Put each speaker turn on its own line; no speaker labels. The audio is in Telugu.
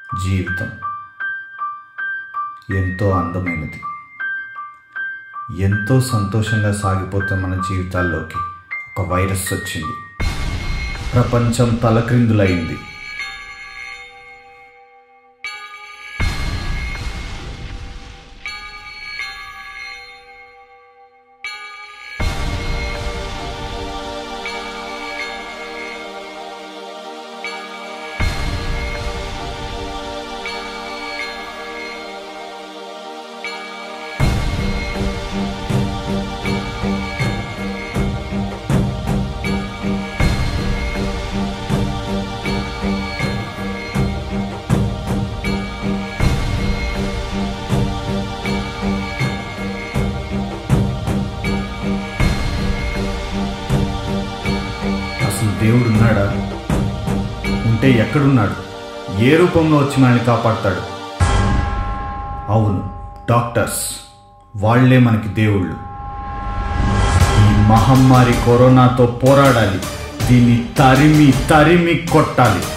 జీవితం ఎంతో అందమైనది ఎంతో సంతోషంగా సాగిపోతున్న మన జీవితాల్లోకి ఒక వైరస్ వచ్చింది ప్రపంచం తలక్రిందులైంది అసలు దేవుడు ఉన్నాడా ఉంటే ఎక్కడున్నాడు ఏ రూపంలో వచ్చి మనల్ని కాపాడతాడు అవును డాక్టర్స్ వాళ్ళే మనకి దేవుళ్ళు ఈ మహమ్మారి కరోనాతో పోరాడాలి దీన్ని తరిమి తరిమి కొట్టాలి